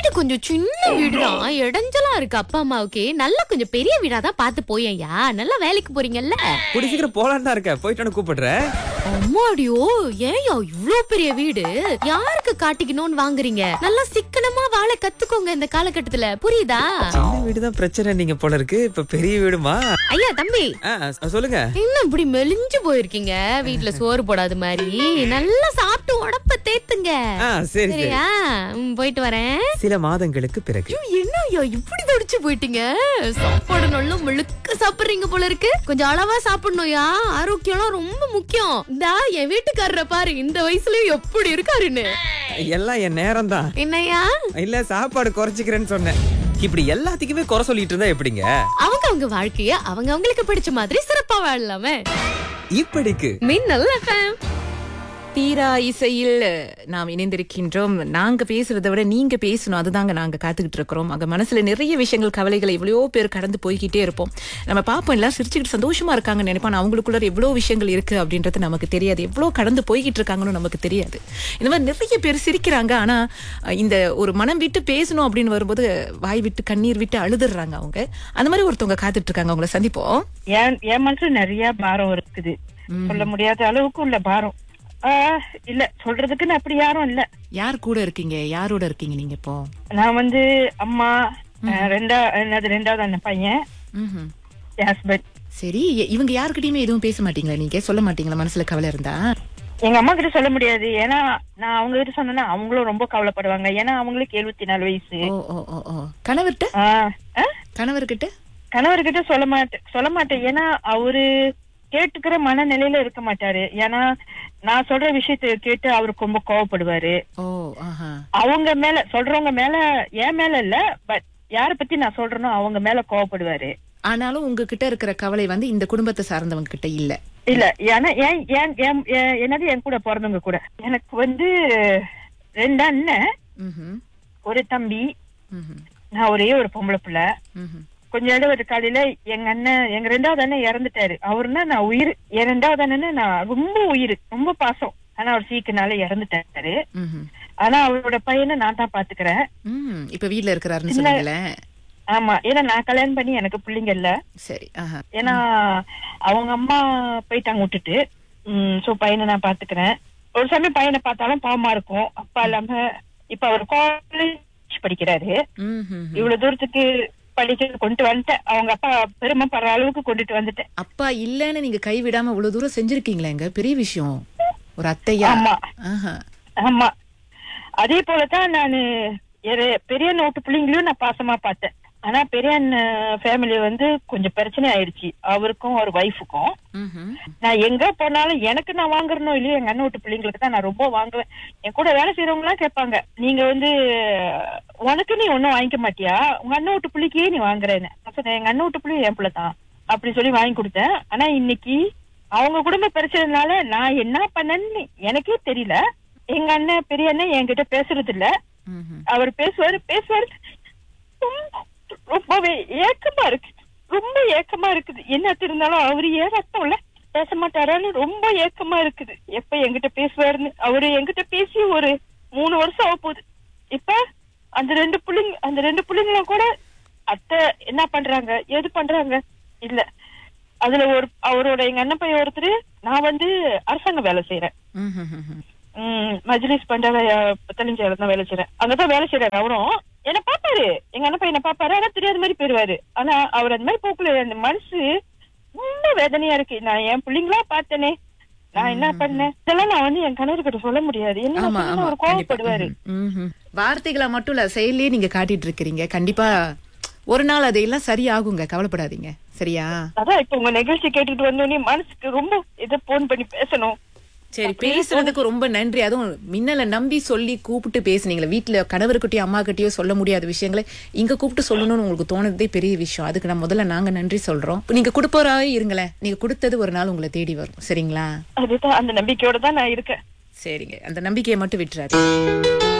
கொஞ்சம் சின்ன வீடுதான் இடைஞ்சலா இருக்கு அப்பா அம்மாவுக்கு நல்லா கொஞ்சம் பெரிய வீடா தான் பார்த்து போயேன்யா நல்லா வேலைக்கு போறீங்கல்ல கூடி சீக்கிரம் போலான்னு தான் இருக்க போயிட்டு கூப்பிடுறேன் அம்மாடியோ ஏன்யா இவ்ளோ பெரிய வீடு யாருக்கு காட்டிக்கணும்னு வாங்குறீங்க நல்லா சிக்கனமா வாழ கத்துக்கோங்க இந்த காலகட்டத்துல புரியுதா சின்ன வீடு தான் பிரச்சனை நீங்க போல இருக்கு இப்ப பெரிய வீடுமா ஐயா தம்பி ஆ, சொல்லுங்க என்ன இப்படி மெலிஞ்சு போயிருக்கீங்க வீட்ல சோறு போடாத மாதிரி நல்லா சாப்பிட்டு உடப்ப தேத்துங்க ஆ சரி சரி சரியா ம், போயிட்டு வரேன் சில மாதங்களுக்கு பிறகு என்ன ஐயா இப்படி தடிச்சு போயிட்டீங்க சாப்பாடு நல்லா முழுக்க சாப்பிடுறீங்க போல இருக்கு கொஞ்சம் அளவா சாப்பிடணும்யா ஆரோக்கியம்லாம் ரொம்ப முக்கியம் இந்தா என் வீட்டுக்காரரை பாரு இந்த வயசுலயும் எப்படி இருக்காருன்னு எல்லாம் என் நேரம் தான் என்னய்யா இல்ல சாப்பாடு குறைச்சிக்கிறேன்னு சொன்னேன் இப்படி எல்லாத்துக்குமே குறை சொல்லிட்டு இருந்தா எப்படிங்க அவங்க அவங்க வாழ்க்கைய அவங்க அவங்களுக்கு பிடிச்ச மாதிரி சிறப்பா வாழலாமே இப்படிக்கு மின்னல் எஃப்எம் தீரா இசையில் நாம் இணைந்திருக்கின்றோம் நாங்க பேசுறதை விட நீங்க பேசணும் அதுதாங்க நாங்க காத்துக்கிட்டு இருக்கிறோம் அங்க மனசுல நிறைய விஷயங்கள் கவலைகளை எவ்வளவோ பேர் கடந்து போய்கிட்டே இருப்போம் நம்ம பார்ப்போம் எல்லாம் சிரிச்சுக்கிட்டு சந்தோஷமா இருக்காங்கன்னு நினைப்போம் ஆனா அவங்களுக்குள்ள எவ்வளவு விஷயங்கள் இருக்கு அப்படின்றது நமக்கு தெரியாது எவ்வளவு கடந்து போய்கிட்டு இருக்காங்கன்னு நமக்கு தெரியாது இந்த மாதிரி நிறைய பேர் சிரிக்கிறாங்க ஆனா அஹ், இந்த ஒரு மனம் விட்டு பேசணும் அப்படின்னு வரும்போது வாய் விட்டு கண்ணீர் விட்டு அழுதுறாங்க அவங்க அந்த மாதிரி ஒருத்தவங்க காத்துட்டு இருக்காங்க அவங்கள சந்திப்போம் என் என் மனசுல நிறைய பாரம் இருக்குது சொல்ல முடியாத அளவுக்கு உள்ள பாரம் ஆஹ் இல்ல சொல்றதுக்குன்னு அப்படி யாரும் இல்ல யார் கூட இருக்கீங்க யாரோட இருக்கீங்க நீங்க இப்போ நான் வந்து அம்மா ஆஹ் ரெண்டா என்னது ரெண்டாவது அந்த பையன் ம்ஹும். என் ஹஸ்பண்ட் சரி இ- இவங்க யாருக்கிட்டயுமே எதுவும் பேச மாட்டீங்களா நீங்க சொல்ல மாட்டீங்களா மனசுல கவலை இருந்தா எங்க அம்மா கிட்ட சொல்ல முடியாது ஏன்னா நான் அவங்க கிட்ட சொன்னேன்னா அவங்களும் ரொம்ப கவலைப்படுவாங்க ஏன்னா அவங்களுக்கு எழுபத்தி நாலு வயசு ஓ ஓ ஓ ஓ கணவர்கிட்ட ஆஹ் ஆஹ் கணவர்கிட்ட கணவர்கிட்ட சொல்ல மாட்டேன் சொல்ல மாட்டேன் ஏன்னா அவரு கேட்டுக்கிற மனநிலையில இருக்க மாட்டாரு ஏன்னா நான் சொல்ற விஷயத்த கேட்டு அவருக்கு ரொம்ப கோவப்படுவாரு ஓ ஆஹா அவங்க மேல சொல்றவங்க மேல என் மேல இல்ல பட் யார பத்தி நான் சொல்றேனோ அவங்க மேல கோவப்படுவாரு ஆனாலும் உங்ககிட்ட இருக்கிற கவலை வந்து இந்த குடும்பத்தை சார்ந்தவங்க கிட்ட இல்ல இல்ல ஏன்னா ஏன் ஏன் ஏன் ஏன் என்னது என் கூட பிறந்தவங்க கூட எனக்கு வந்து ரெண்டு அண்ணன் ம்ஹும். ஒரு தம்பி ம்ஹும். நான் ஒரே ஒரு பொம்பளை பிள்ளை ம்ஹும். கொஞ்ச நாள் ஒரு காலையில எங்க அண்ணன் எங்க ரெண்டாவது அண்ணன் இறந்துட்டாரு அவருன்னா நான் உயிர் என் ரெண்டாவது அண்ணன் நான் ரொம்ப உயிர் ரொம்ப பாசம் ஆனா அவர் சீக்கினால இறந்துட்டாரு ம்ஹும். ஆனா அவரோட பையனை நான் தான் பாத்துக்கிறேன் ம் இப்ப வீட்ல இருக்கிறாருன்னு சொன்னீங்களே ஆமா ஏன்னா நான் கல்யாணம் பண்ணி எனக்கு பிள்ளைங்க இல்ல சரி ஆஹா ஏன்னா அவங்க அம்மா போயிட்டாங்க விட்டுட்டு சோ பையனை நான் பாத்துக்கிறேன் ஒரு சமயம் பையனை பார்த்தாலும் பாவமா இருக்கும் அப்பா இல்லாம இப்ப அவர் காலேஜ் படிக்கிறாரு ம்ஹும். இவ்வளவு தூரத்துக்கு படிக்க கொண்டு வந்துட்டேன் அவங்க அப்பா பெருமைப்படுற அளவுக்கு கொண்டுட்டு வந்துட்டேன் அப்பா இல்லன்னு நீங்க கைவிடாம இவ்வளவு தூரம் செஞ்சிருக்கீங்களேங்க பெரிய விஷயம் ஒரு அத்தையா ஆமா ஆஹா ஆமா அதே போலதான் நானு எரு- பெரிய நோட்டு பிள்ளைங்களையும் நான் பாசமா பார்த்தேன் ஆனா பெரிய ஃபேமிலி வந்து கொஞ்சம் பிரச்சனை ஆயிடுச்சு அவருக்கும் அவர் ஒய்ஃபுக்கும் ம்ஹும். நான் எங்க போனாலும் எனக்கு நான் வாங்குறனோ இல்லையோ எங்க அண்ணன் வீட்டு பிள்ளைங்களுக்கு தான் நான் ரொம்ப வாங்குவேன் என் கூட வேலை செய்யறவங்க எல்லாம் கேட்பாங்க நீங்க வந்து உனக்கு நீ ஒண்ணும் வாங்கிக்க மாட்டியா உங்க அண்ணன் வீட்டு பிள்ளைக்கே நீ வாங்குறேன்னு நான் சொன்னேன் எங்க அண்ணன் வீட்டு பிள்ளை என் பிள்ளை தான் அப்படி சொல்லி வாங்கி கொடுத்தேன் ஆனா இன்னைக்கு அவங்க குடும்ப பிரச்சனைனால நான் என்ன பண்ணேன்னு எனக்கே தெரியல எங்க அண்ணன் பெரிய அண்ணன் என்கிட்ட பேசுறது இல்ல ம்ஹும். அவர் பேசுவாரு பேசுவாரு ரொம்ப- ரொம்பவே ஏக்கமா இருக்கு ரொம்ப ஏக்கமா இருக்குது என்ன இருந்தாலும் அவரு ஏன் ரத்தம்ல பேச மாட்டாரான்னு ரொம்ப ஏக்கமா இருக்குது எப்ப என்கிட்ட பேசுவாருன்னு அவரு என்கிட்ட பேசி ஒரு மூணு வருஷம் ஆக போகுது இப்ப அந்த ரெண்டு புள்ளைங்க அந்த ரெண்டு புள்ளைங்களும் கூட அத்தை என்ன பண்றாங்க எது பண்றாங்க இல்ல அதுல ஒரு அவரோட எங்க அண்ணன் பையன் ஒருத்தர் நான் வந்து அரசாங்க வேலை செய்யறேன் ம்ஹும். ம், மஜ்லிஸ் பண்ற தெளிஞ்ச தான் வேலை செய்யறேன் அங்கதான் வேலை செய்யறாரு அவரும் என்ன பாப்பாரு எங்க அண்ணன் பையனை பாப்பாரு ஆனா தெரியாத மாதிரி போயிருவாரு ஆனா அவர் அந்த மாதிரி போக்குல அந்த மனசு ரொம்ப வேதனையா இருக்கு நான் என் பிள்ளைங்களா பார்த்தேனே நான் என்ன பண்ணேன் இதெல்லாம் நான் வந்து என் கணவர்கிட்ட சொல்ல முடியாது என்ன ஆமா சொன்னா ஆமா அவர் கண்டிப்பா கோவப்படுவாரு ம்ஹும். ம்ஹும். வார்த்தைகளா மட்டும் இல்ல செயல்லயே நீங்க காட்டிட்டு இருக்கிறீங்க கண்டிப்பா ஒரு நாள் அதையெல்லாம் சரியாகுங்க கவலைப்படாதீங்க சரியா அதான் இப்ப உங்க நிகழ்ச்சி கேட்டுட்டு வந்தோடனே மனசுக்கு ரொம்ப இதை போன் பண்ணி பேசணும் சரி பேசுறதுக்கு ரொம்ப நன்றி அதுவும் மின்னலை நம்பி சொல்லி கூப்பிட்டு பேசுனீங்களே வீட்டுல கணவர்கிட்டயோ அம்மா கிட்டயோ சொல்ல முடியாத விஷயங்களை இங்க கூப்பிட்டு சொல்லணும்னு உங்களுக்கு தோணுதே பெரிய விஷயம் அதுக்கு நான் முதல்ல நாங்க நன்றி சொல்றோம் இப்ப நீங்க கொடுப்பவராவே இருங்களேன் நீங்க கொடுத்தது ஒரு நாள் உங்களை தேடி வரும் சரிங்களா அதுதான் அந்த நம்பிக்கையோட தான் நான் இருக்கேன் சரிங்க அந்த நம்பிக்கையை மட்டும் விட்டுறாரு